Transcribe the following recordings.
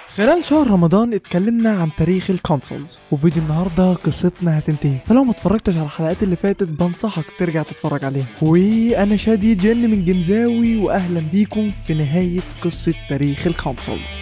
خلال شهر رمضان اتكلمنا عن تاريخ الكونسولز وفيديو النهارده قصتنا هتنتهي فلو ما اتفرجتش على الحلقات اللي فاتت بنصحك ترجع تتفرج عليها وانا شادي جن من جمزاوي واهلا بيكم في نهايه قصه تاريخ الكونسولز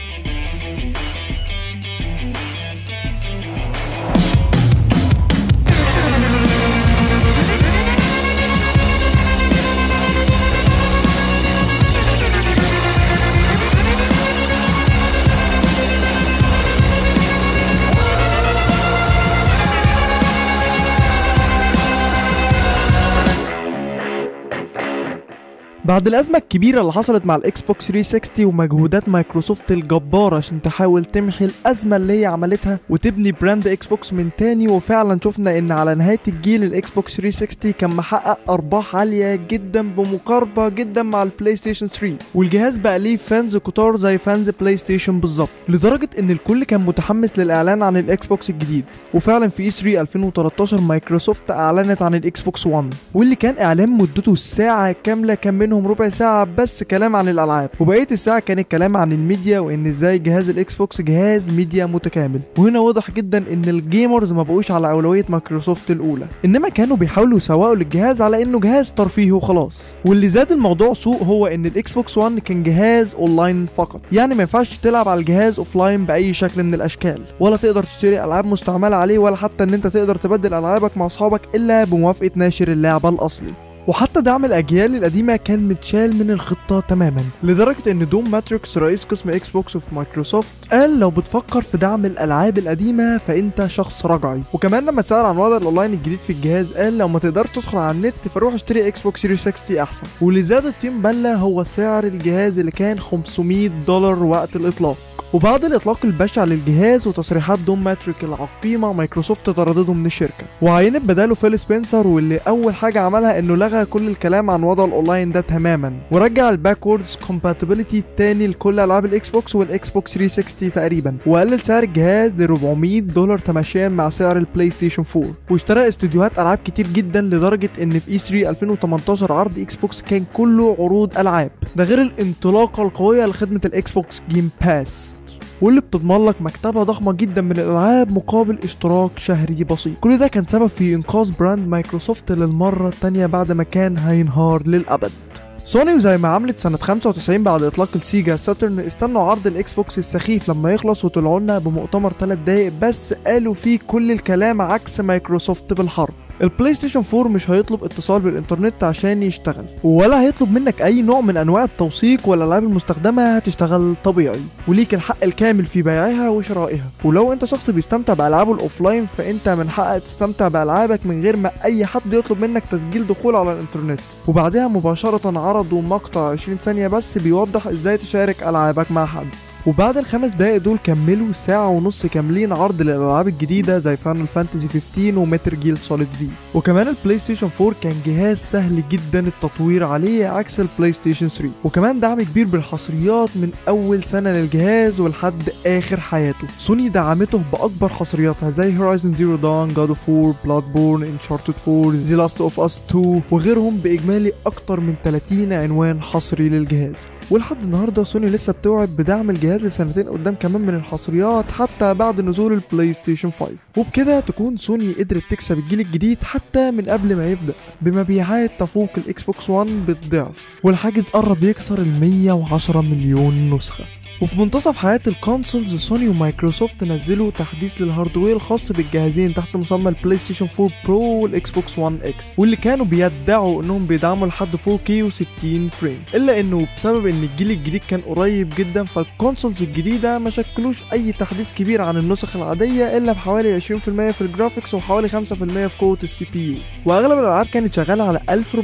بعد الأزمة الكبيرة اللي حصلت مع الإكس بوكس 360 ومجهودات مايكروسوفت الجبارة عشان تحاول تمحي الأزمة اللي هي عملتها وتبني براند إكس بوكس من تاني وفعلا شفنا إن على نهاية الجيل الإكس بوكس 360 كان محقق أرباح عالية جدا بمقاربة جدا مع البلاي ستيشن 3 والجهاز بقى ليه فانز كتار زي فانز بلاي ستيشن بالظبط لدرجة إن الكل كان متحمس للإعلان عن الإكس بوكس الجديد وفعلا في اي 3 2013 مايكروسوفت أعلنت عن الإكس بوكس 1 واللي كان إعلان مدته ساعة كاملة كان منهم ربع ساعة بس كلام عن الألعاب وبقية الساعة كان الكلام عن الميديا وإن إزاي جهاز الإكس بوكس جهاز ميديا متكامل وهنا واضح جدا إن الجيمرز ما بقوش على أولوية مايكروسوفت الأولى إنما كانوا بيحاولوا يسوقوا للجهاز على إنه جهاز ترفيهي وخلاص واللي زاد الموضوع سوء هو إن الإكس بوكس 1 كان جهاز أونلاين فقط يعني ما ينفعش تلعب على الجهاز أوفلاين بأي شكل من الأشكال ولا تقدر تشتري ألعاب مستعملة عليه ولا حتى إن أنت تقدر تبدل ألعابك مع أصحابك إلا بموافقة ناشر اللعبة الأصلي وحتى دعم الاجيال القديمه كان متشال من الخطه تماما لدرجه ان دوم ماتريكس رئيس قسم اكس بوكس في مايكروسوفت قال لو بتفكر في دعم الالعاب القديمه فانت شخص رجعي وكمان لما اتسال عن وضع الاونلاين الجديد في الجهاز قال لو ما تقدرش تدخل على النت فروح اشتري اكس بوكس 360 احسن واللي زاد الطين بله هو سعر الجهاز اللي كان 500 دولار وقت الاطلاق وبعد الاطلاق البشع للجهاز وتصريحات دوم ماتريك العقيمه مايكروسوفت طردته من الشركه وعينت بداله فيل سبنسر واللي اول حاجه عملها انه لغى كل الكلام عن وضع الاونلاين ده تماما ورجع الباكوردز كومباتيبلتي تاني لكل العاب الاكس بوكس والاكس بوكس 360 تقريبا وقلل سعر الجهاز ل 400 دولار تماشيا مع سعر البلاي ستيشن 4 واشترى استوديوهات العاب كتير جدا لدرجه ان في اي 3 2018 عرض اكس بوكس كان كله عروض العاب ده غير الانطلاقه القويه لخدمه الاكس بوكس جيم باس واللي بتضمن لك مكتبة ضخمة جدا من الألعاب مقابل اشتراك شهري بسيط كل ده كان سبب في إنقاذ براند مايكروسوفت للمرة التانية بعد ما كان هينهار للأبد سوني وزي ما عملت سنة 95 بعد إطلاق السيجا ساترن استنوا عرض الإكس بوكس السخيف لما يخلص وطلعوا لنا بمؤتمر 3 دقايق بس قالوا فيه كل الكلام عكس مايكروسوفت بالحرف البلاي ستيشن 4 مش هيطلب اتصال بالانترنت عشان يشتغل ولا هيطلب منك اي نوع من انواع التوثيق والالعاب المستخدمه هتشتغل طبيعي وليك الحق الكامل في بيعها وشرائها ولو انت شخص بيستمتع بالعابه الاوفلاين فانت من حقك تستمتع بالعابك من غير ما اي حد يطلب منك تسجيل دخول على الانترنت وبعدها مباشره عرضوا مقطع 20 ثانيه بس بيوضح ازاي تشارك العابك مع حد وبعد الخمس دقايق دول كملوا ساعة ونص كاملين عرض للألعاب الجديدة زي فاينل فانتزي 15 ومتر جيل سوليد في وكمان البلاي ستيشن 4 كان جهاز سهل جدا التطوير عليه عكس البلاي ستيشن 3 وكمان دعم كبير بالحصريات من أول سنة للجهاز ولحد آخر حياته سوني دعمته بأكبر حصرياتها زي هورايزن زيرو دان جاد اوف 4 بلاد بورن انشارتد 4 ذا لاست اوف اس 2 وغيرهم بإجمالي أكتر من 30 عنوان حصري للجهاز ولحد النهارده سوني لسه بتوعد بدعم الجهاز لسنتين قدام كمان من الحصريات حتى بعد نزول البلاي ستيشن 5 وبكده تكون سوني قدرت تكسب الجيل الجديد حتى من قبل ما يبدا بمبيعات تفوق الاكس بوكس 1 بالضعف والحاجز قرب يكسر ال 110 مليون نسخه وفي منتصف حياة الكونسولز سوني ومايكروسوفت نزلوا تحديث للهاردوير الخاص بالجهازين تحت مسمى البلاي ستيشن 4 برو والاكس بوكس 1 اكس واللي كانوا بيدعوا انهم بيدعموا لحد 4K و60 فريم الا انه بسبب ان الجيل الجديد كان قريب جدا فالكونسولز الجديدة ما شكلوش اي تحديث كبير عن النسخ العادية الا بحوالي 20% في الجرافيكس وحوالي 5% في قوة السي بي يو واغلب الالعاب كانت شغالة على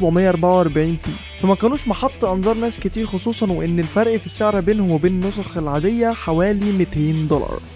1444 بي فما كانوش محط انظار ناس كتير خصوصا وان الفرق في السعر بينهم وبين النسخ العادية حوالي 200 دولار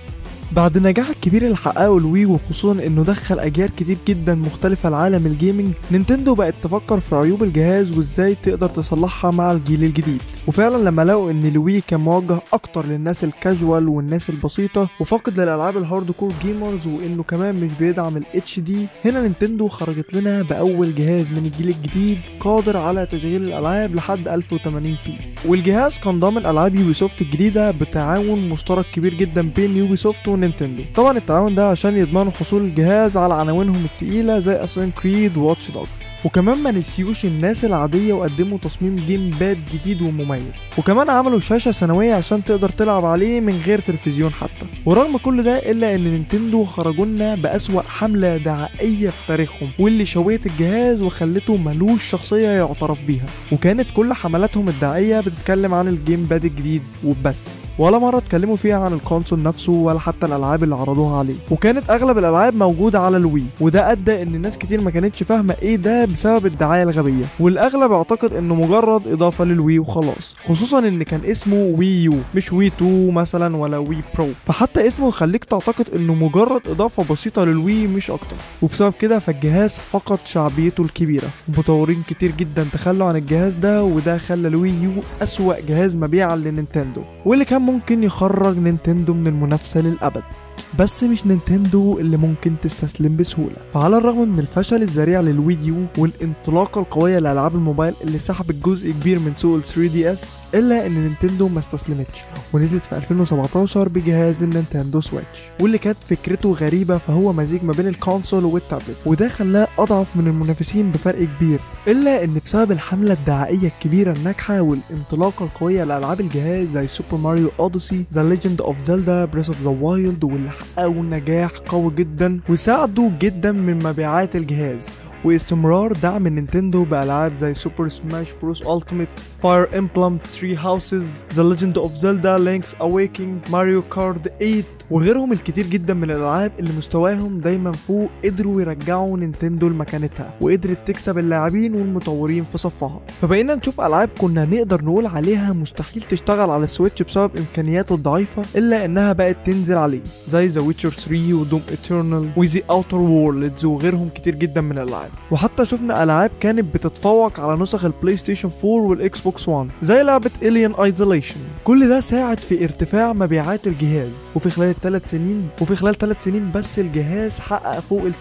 بعد النجاح الكبير اللي حققه الوي وخصوصا انه دخل اجيال كتير جدا مختلفة لعالم الجيمنج نينتندو بقت تفكر في عيوب الجهاز وازاي تقدر تصلحها مع الجيل الجديد وفعلا لما لقوا ان الوي كان موجه اكتر للناس الكاجوال والناس البسيطة وفقد للالعاب الهارد كور جيمرز وانه كمان مش بيدعم الاتش دي هنا نينتندو خرجت لنا باول جهاز من الجيل الجديد قادر على تشغيل الالعاب لحد 1080 بي والجهاز كان ضامن العاب يوبي سوفت الجديده بتعاون مشترك كبير جدا بين يوبي سوفت ونينتندو طبعا التعاون ده عشان يضمنوا حصول الجهاز على عناوينهم التقيله زي اساسن كريد واتش دوجز وكمان ما نسيوش الناس العاديه وقدموا تصميم جيم باد جديد ومميز وكمان عملوا شاشه سنويه عشان تقدر تلعب عليه من غير تلفزيون حتى ورغم كل ده الا ان نينتندو خرجوا لنا باسوا حمله دعائيه في تاريخهم واللي شويت الجهاز وخلته ملوش شخصيه يعترف بيها وكانت كل حملاتهم الدعائيه بتتكلم عن الجيم باد الجديد وبس ولا مره اتكلموا فيها عن الكونسول نفسه ولا حتى الالعاب اللي عرضوها عليه وكانت اغلب الالعاب موجوده على الوي وده ادى ان الناس كتير ما كانتش فاهمه ايه ده بسبب الدعايه الغبيه والاغلب اعتقد انه مجرد اضافه للوي وخلاص خصوصا ان كان اسمه وي يو مش وي 2 مثلا ولا وي برو فحتى اسمه يخليك تعتقد انه مجرد اضافه بسيطه للوي مش اكتر وبسبب كده فالجهاز فقد شعبيته الكبيره ومطورين كتير جدا تخلوا عن الجهاز ده وده خلى الوي يو اسوأ جهاز مبيعا لنينتندو واللي كان ممكن يخرج نينتندو من المنافسه للابد بس مش نينتندو اللي ممكن تستسلم بسهولة فعلى الرغم من الفشل الذريع للوي يو والانطلاقة القوية لألعاب الموبايل اللي سحبت جزء كبير من سوق ال 3 دي اس إلا إن نينتندو ما استسلمتش ونزلت في 2017 بجهاز النينتندو سويتش واللي كانت فكرته غريبة فهو مزيج ما بين الكونسول والتابلت وده خلاه أضعف من المنافسين بفرق كبير إلا إن بسبب الحملة الدعائية الكبيرة الناجحة والانطلاقة القوية لألعاب الجهاز زي سوبر ماريو أوديسي ذا ليجند أوف زيلدا بريس أوف ذا وايلد واللي حققوا نجاح قوي جدا وساعدوا جدا من مبيعات الجهاز واستمرار دعم نينتندو بألعاب زي سوبر سماش بروس ألتيميت فاير امبلم تري هاوسز ذا ليجند اوف زيلدا لينكس اويكينج ماريو كارد 8 وغيرهم الكتير جدا من الالعاب اللي مستواهم دايما فوق قدروا يرجعوا نينتندو لمكانتها وقدرت تكسب اللاعبين والمطورين في صفها فبقينا نشوف العاب كنا نقدر نقول عليها مستحيل تشتغل على السويتش بسبب امكانياته الضعيفه الا انها بقت تنزل عليه زي ذا ويتشر 3 ودوم ايترنال وذا اوتر وورلدز وغيرهم كتير جدا من الالعاب وحتى شفنا العاب كانت بتتفوق على نسخ البلاي ستيشن 4 والاكس بوكس 1 زي لعبه الين ايزوليشن كل ده ساعد في ارتفاع مبيعات الجهاز وفي خلال الثلاث سنين وفي خلال ثلاث سنين بس الجهاز حقق فوق ال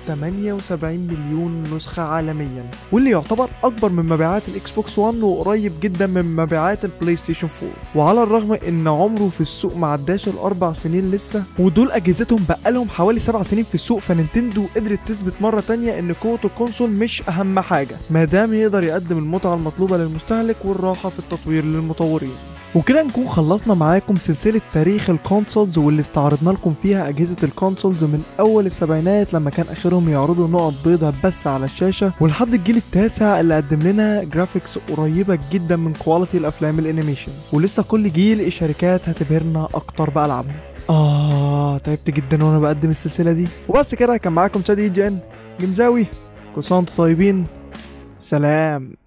78 مليون نسخه عالميا واللي يعتبر اكبر من مبيعات الاكس بوكس 1 وقريب جدا من مبيعات البلاي ستيشن 4 وعلى الرغم ان عمره في السوق ما عداش الاربع سنين لسه ودول اجهزتهم بقالهم حوالي سبع سنين في السوق فنينتندو قدرت تثبت مره تانية ان قوه الكونسول مش اهم حاجه ما دام يقدر يقدم المتعه المطلوبه للمستهلك والراحه في التطوير للمطورين وكده نكون خلصنا معاكم سلسلة تاريخ الكونسولز واللي استعرضنا لكم فيها أجهزة الكونسولز من أول السبعينات لما كان آخرهم يعرضوا نقط بيضاء بس على الشاشة ولحد الجيل التاسع اللي قدم لنا جرافيكس قريبة جدا من كواليتي الأفلام الأنيميشن ولسه كل جيل الشركات هتبهرنا أكتر بألعابها آه تعبت جدا وأنا بقدم السلسلة دي وبس كده كان معاكم شادي جان جمزاوي كل سنة وانتم طيبين سلام